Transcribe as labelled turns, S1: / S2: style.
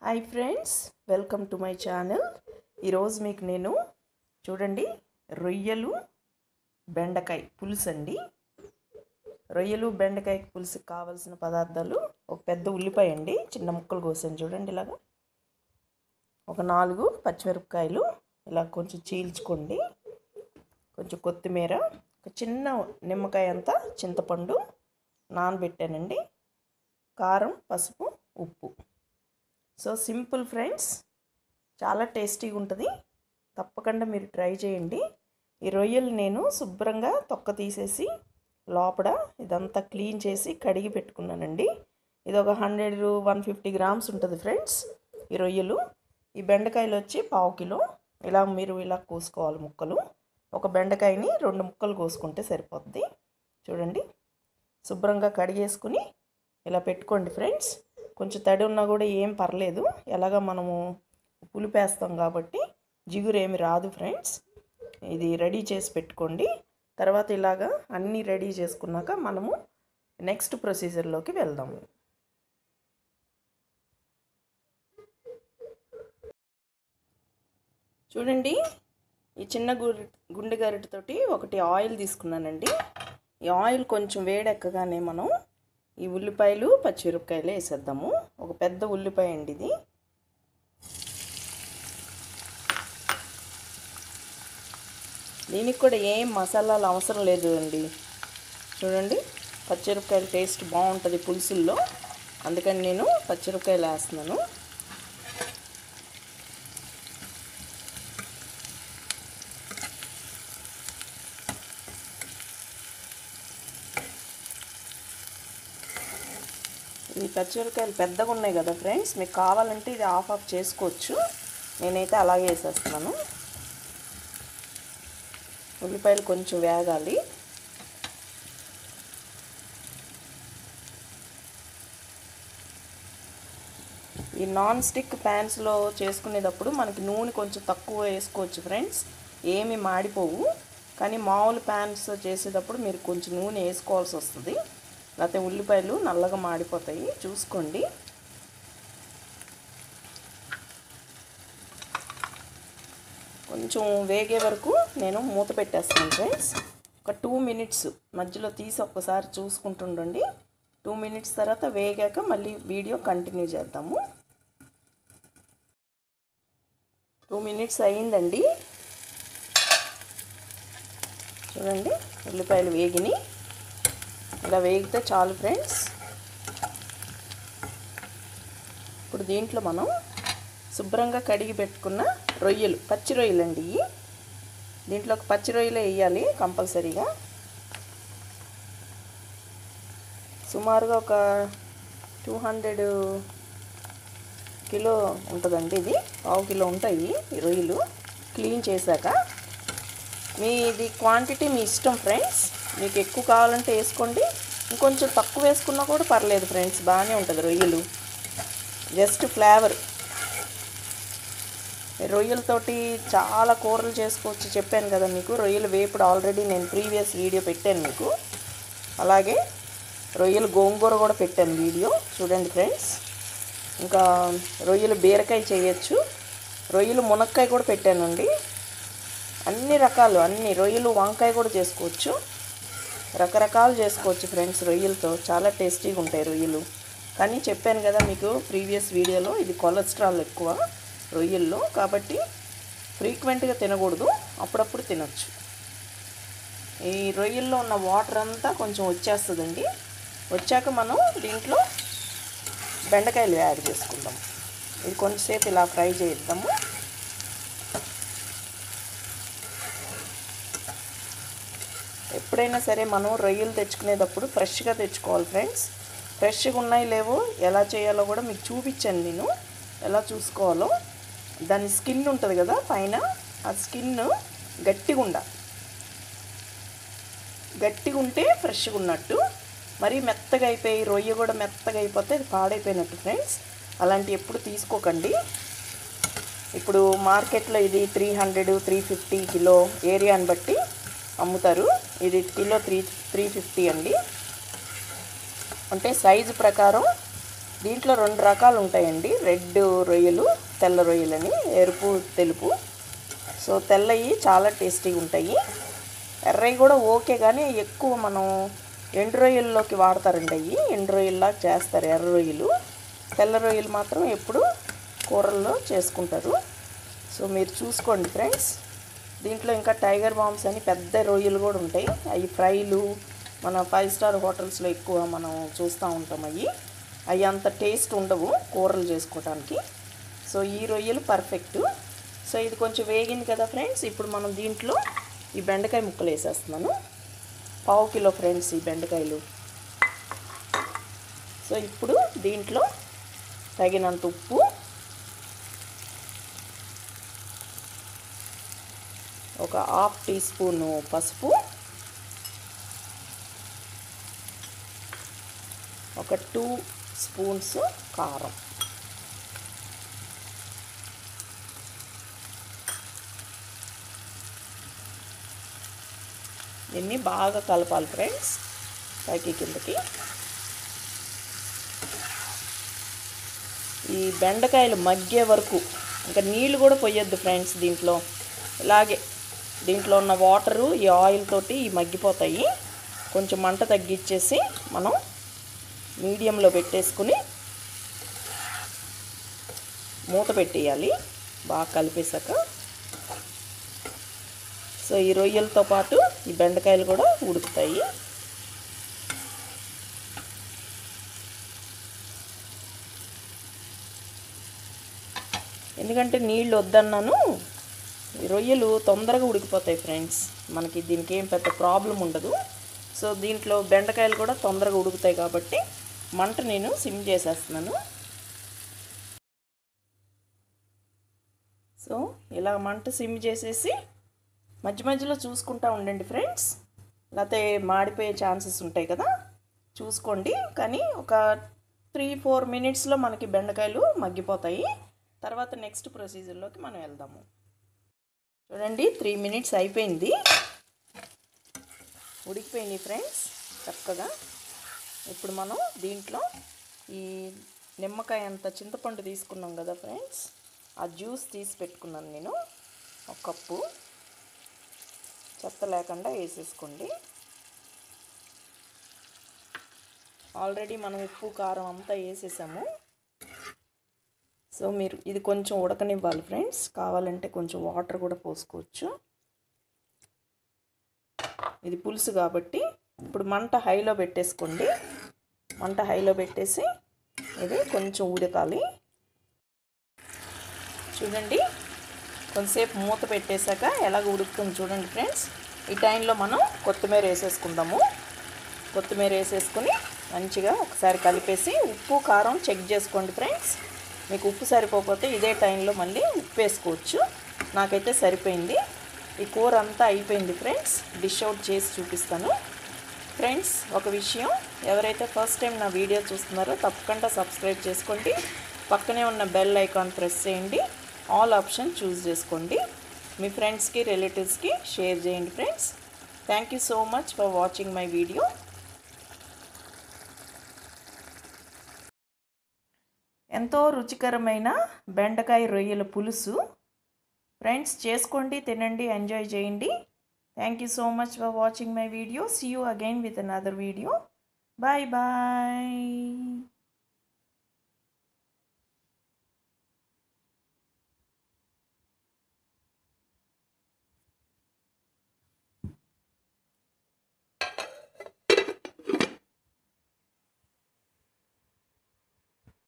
S1: hi friends welcome to my channel ఈరోజు మీకు నేను చూడండి రొయ్యలు బెండకాయ పులుసు అండి రొయ్యలు బెండకాయ పులుసుకి కావాల్సిన పదార్థాలు ఒక పెద్ద ఉల్లిపాయ అండి చిన్న ముక్కలు కోసాను చూడండి ఇలాగా ఒక నాలుగు పచ్చిమిరపకాయలు ఇలా కొంచెం చీల్చుకోండి కొంచెం కొత్తిమీర ఒక చిన్న నిమ్మకాయ అంతా చింతపండు నానబెట్టానండి కారం పసుపు ఉప్పు సో సింపుల్ ఫ్రెండ్స్ చాలా టేస్టీగా ఉంటుంది తప్పకుండా మీరు ట్రై చేయండి ఈ రొయ్యలు నేను శుభ్రంగా తొక్క తీసేసి లోపల ఇదంతా క్లీన్ చేసి కడిగి పెట్టుకున్నానండి ఇది ఒక హండ్రెడ్ వన్ ఫిఫ్టీ గ్రామ్స్ ఉంటుంది ఫ్రెండ్స్ ఈ రొయ్యలు ఈ బెండకాయలు వచ్చి పావు కిలో ఇలా మీరు ఇలా కోసుకోవాలి ముక్కలు ఒక బెండకాయని రెండు ముక్కలు కోసుకుంటే సరిపోద్ది చూడండి శుభ్రంగా కడిగేసుకుని ఇలా పెట్టుకోండి ఫ్రెండ్స్ కొంచెం తడి ఉన్నా కూడా ఏం పర్లేదు ఎలాగ మనము పులిపేస్తాం కాబట్టి జిగురు ఏమి రాదు ఫ్రెండ్స్ ఇది రెడీ చేసి పెట్టుకోండి తర్వాత ఇలాగా అన్నీ రెడీ చేసుకున్నాక మనము నెక్స్ట్ ప్రొసీజర్లోకి వెళ్దాము చూడండి ఈ చిన్న గు గుండె గరిటతోటి ఒకటి ఆయిల్ తీసుకున్నానండి ఈ ఆయిల్ కొంచెం వేడెక్కగానే మనం ఈ ఉల్లిపాయలు పచ్చిమిరపకాయలు వేసేద్దాము ఒక పెద్ద ఉల్లిపాయ అండి ఇది దీనికి కూడా ఏం మసాలాలు అవసరం లేదు అండి చూడండి పచ్చిమిరపకాయల టేస్ట్ బాగుంటుంది పులుసుల్లో అందుకని నేను పచ్చిమిరపకాయలు వేస్తున్నాను ఈ పచ్చిమిరపకాయలు పెద్దగా ఉన్నాయి కదా ఫ్రెండ్స్ మీకు కావాలంటే ఇది ఆఫ్ ఆఫ్ చేసుకోవచ్చు నేనైతే అలాగే వేసేస్తున్నాను ఉల్లిపాయలు కొంచెం వేగాలి ఈ నాన్ స్టిక్ ప్యాన్స్లో చేసుకునేటప్పుడు మనకి నూనె కొంచెం తక్కువ వేసుకోవచ్చు ఫ్రెండ్స్ ఏమి మాడిపోవు కానీ మామూలు ప్యాన్స్ చేసేటప్పుడు మీరు కొంచెం నూనె వేసుకోవాల్సి వస్తుంది లేకపోతే ఉల్లిపాయలు నల్లగా మాడిపోతాయి చూసుకోండి కొంచెం వేగే వరకు నేను మూత పెట్టేస్తాను ఫ్రెండ్స్ ఒక టూ మినిట్స్ మధ్యలో తీసి ఒక్కసారి చూసుకుంటుండండి టూ మినిట్స్ తర్వాత వేగాక మళ్ళీ వీడియో కంటిన్యూ చేద్దాము టూ మినిట్స్ అయ్యిందండి చూడండి ఉల్లిపాయలు వేగినాయి ఇలా వేగితే చాలు ఫ్రెండ్స్ ఇప్పుడు దీంట్లో మనం శుభ్రంగా కడిగి పెట్టుకున్న రొయ్యలు పచ్చి రొయ్యలు అండి ఇవి దీంట్లో పచ్చి రొయ్యలే వేయాలి కంపల్సరీగా సుమారుగా ఒక టూ హండ్రెడ్ కిలో ఉంటుందండి ఇది పావు కిలో ఉంటాయి ఈ రొయ్యలు క్లీన్ చేశాక మీది క్వాంటిటీ మీ ఇష్టం ఫ్రెండ్స్ మీకు ఎక్కువ కావాలంటే వేసుకోండి ఇంకొంచెం తక్కువ వేసుకున్నా కూడా పర్లేదు ఫ్రెండ్స్ బాగానే ఉంటుంది రొయ్యలు జస్ట్ ఫ్లేవర్ రొయ్యలతోటి చాలా కూరలు చేసుకోవచ్చు చెప్పాను కదా మీకు రొయ్యలు వేపుడు ఆల్రెడీ నేను ప్రీవియస్ వీడియో పెట్టాను మీకు అలాగే రొయ్యలు గోంగూర కూడా పెట్టాను వీడియో చూడండి ఫ్రెండ్స్ ఇంకా రొయ్యలు బీరకాయ చేయొచ్చు రొయ్యలు మునక్కాయ కూడా పెట్టానండి అన్ని రకాలు అన్ని రొయ్యలు వంకాయ కూడా చేసుకోవచ్చు రకరకాలు చేసుకోవచ్చు ఫ్రెండ్స్ రొయ్యలతో చాలా టేస్టీగా ఉంటాయి రొయ్యలు కానీ చెప్పాను కదా మీకు ప్రీవియస్ వీడియోలో ఇది కొలెస్ట్రాల్ ఎక్కువ రొయ్యల్లో కాబట్టి ఫ్రీక్వెంట్గా తినకూడదు అప్పుడప్పుడు తినొచ్చు ఈ రొయ్యల్లో ఉన్న వాటర్ అంతా కొంచెం వచ్చేస్తుందండి వచ్చాక మనం దీంట్లో బెండకాయలు యాడ్ చేసుకుందాం ఇది కొంచెంసేపు ఇలా ఫ్రై చేద్దాము ఎప్పుడైనా సరే మనం రొయ్యలు తెచ్చుకునేటప్పుడు ఫ్రెష్గా తెచ్చుకోవాలి ఫ్రెండ్స్ ఫ్రెష్గా ఉన్నాయి లేవో ఎలా చేయాలో కూడా మీకు చూపించాను నేను ఎలా చూసుకోవాలో దాని స్కిన్ ఉంటుంది కదా పైన ఆ స్కిన్ గట్టిగా ఉండాలి గట్టిగా ఉంటే ఫ్రెష్గా ఉన్నట్టు మరీ మెత్తగా అయిపోయి రొయ్య కూడా మెత్తగా అయిపోతే అది పాడైపోయినట్టు ఫ్రెండ్స్ అలాంటి ఎప్పుడు తీసుకోకండి ఇప్పుడు మార్కెట్లో ఇది three hundred three fifty kilo ఏరియాని బట్టి అమ్ముతారు ఇది కిలో త్రీ త్రీ ఫిఫ్టీ అండి అంటే సైజు ప్రకారం దీంట్లో రెండు రకాలు ఉంటాయండి రెడ్ రొయ్యలు తెల్ల రొయ్యలని ఎరుపు తెలుపు సో తెల్లవి చాలా టేస్టీగా ఉంటాయి ఎర్రవి కూడా ఓకే కానీ ఎక్కువ మనం ఎండు రొయ్యల్లోకి వాడతారండి అవి ఎండు రొయ్యల్లా చేస్తారు ఎర్ర రొయ్యలు తెల్ల రొయ్యలు మాత్రం ఎప్పుడు కూరల్లో చేసుకుంటారు సో మీరు చూసుకోండి ఫ్రెండ్స్ దీంట్లో ఇంకా టైగర్ బాంబ్స్ అని పెద్ద రొయ్యలు కూడా ఉంటాయి అవి ఫ్రైలు మన ఫైవ్ స్టార్ హోటల్స్లో ఎక్కువ మనం చూస్తూ ఉంటాం అవి అవి అంత టేస్ట్ ఉండవు కూరలు చేసుకోవడానికి సో ఈ రొయ్యలు పర్ఫెక్ట్ సో ఇది కొంచెం వేగింది కదా ఫ్రెండ్స్ ఇప్పుడు మనం దీంట్లో ఈ బెండకాయ ముక్కలు వేసేస్తున్నాను పావు కిలో ఫ్రెండ్స్ ఈ బెండకాయలు సో ఇప్పుడు దీంట్లో తగినంత ఉప్పు ఒక హాఫ్ టీ స్పూను పసుపు ఒక టూ స్పూన్స్ కారం దీన్ని బాగా కలపాలి ఫ్రెండ్స్ పైకి కిందకి ఈ బెండకాయలు మగ్గే వరకు ఇంకా నీళ్ళు కూడా పోయొద్దు ఫ్రెండ్స్ దీంట్లో ఇలాగే దీంట్లో ఉన్న వాటరు ఈ ఆయిల్ తోటి ఈ మగ్గిపోతాయి కొంచెం మంట తగ్గించేసి మనం మీడియంలో పెట్టేసుకుని మూత పెట్టేయాలి బాగా కలిపేశాక సో ఈ రొయ్యలతో పాటు ఈ బెండకాయలు కూడా ఉడుకుతాయి ఎందుకంటే నీళ్ళు వద్దన్నాను ఈ రొయ్యలు తొందరగా ఉడికిపోతాయి ఫ్రెండ్స్ మనకి దీనికి ఏం పెద్ద ప్రాబ్లం ఉండదు సో దీంట్లో బెండకాయలు కూడా తొందరగా ఉడుకుతాయి కాబట్టి మంట నేను సిమ్ చేసేస్తున్నాను సో ఇలా మంట సిమ్ చేసేసి మధ్య మధ్యలో చూసుకుంటా ఉండండి ఫ్రెండ్స్ లేకపోతే మాడిపోయే ఛాన్సెస్ ఉంటాయి కదా చూసుకోండి కానీ ఒక త్రీ ఫోర్ మినిట్స్లో మనకి బెండకాయలు మగ్గిపోతాయి తర్వాత నెక్స్ట్ ప్రొసీజర్లోకి మనం వెళ్దాము చూడండి త్రీ మినిట్స్ అయిపోయింది ఉడికిపోయింది ఫ్రెండ్స్ చక్కగా ఇప్పుడు మనం దీంట్లో ఈ నిమ్మకాయ అంత చింతపండు తీసుకున్నాం కదా ఫ్రెండ్స్ ఆ జ్యూస్ తీసి పెట్టుకున్నాను నేను ఒక కప్పు చెత్త లేకుండా వేసేసుకోండి ఆల్రెడీ మనం ఉప్పు కారం అంతా వేసేసాము సో మీరు ఇది కొంచెం ఉడకనివ్వాలి ఫ్రెండ్స్ కావాలంటే కొంచెం వాటర్ కూడా పోసుకోవచ్చు ఇది పులుసు కాబట్టి ఇప్పుడు మంట హైలో పెట్టేసుకోండి మంట హైలో పెట్టేసి ఇది కొంచెం ఉడకాలి చూడండి కొంతసేపు మూత పెట్టేశాక ఎలాగ ఉడుకుతుంది చూడండి ఫ్రెండ్స్ ఈ టైంలో మనం కొత్తిమీర వేసేసుకుందాము కొత్తిమీర వేసేసుకుని మంచిగా ఒకసారి కలిపేసి ఉప్పు కారం చెక్ చేసుకోండి ఫ్రెండ్స్ మీకు ఉప్పు సరిపోకపోతే ఇదే టైంలో మళ్ళీ ఉప్పు వేసుకోవచ్చు నాకైతే సరిపోయింది ఈ కూర అంతా అయిపోయింది ఫ్రెండ్స్ డిష్ అవుట్ చేసి చూపిస్తాను ఫ్రెండ్స్ ఒక విషయం ఎవరైతే ఫస్ట్ టైం నా వీడియో చూస్తున్నారో తప్పకుండా సబ్స్క్రైబ్ చేసుకోండి పక్కనే ఉన్న బెల్ ఐకాన్ ప్రెస్ చేయండి ఆల్ ఆప్షన్ చూస్ చేసుకోండి మీ ఫ్రెండ్స్కి రిలేటివ్స్కి షేర్ చేయండి friends thank you so much for watching my video ఎంతో రుచికరమైన బెండకాయ రొయ్యల పులుసు ఫ్రెండ్స్ చేసుకోండి తినండి ఎంజాయ్ చేయండి thank you so much for watching my video see you again with another video bye bye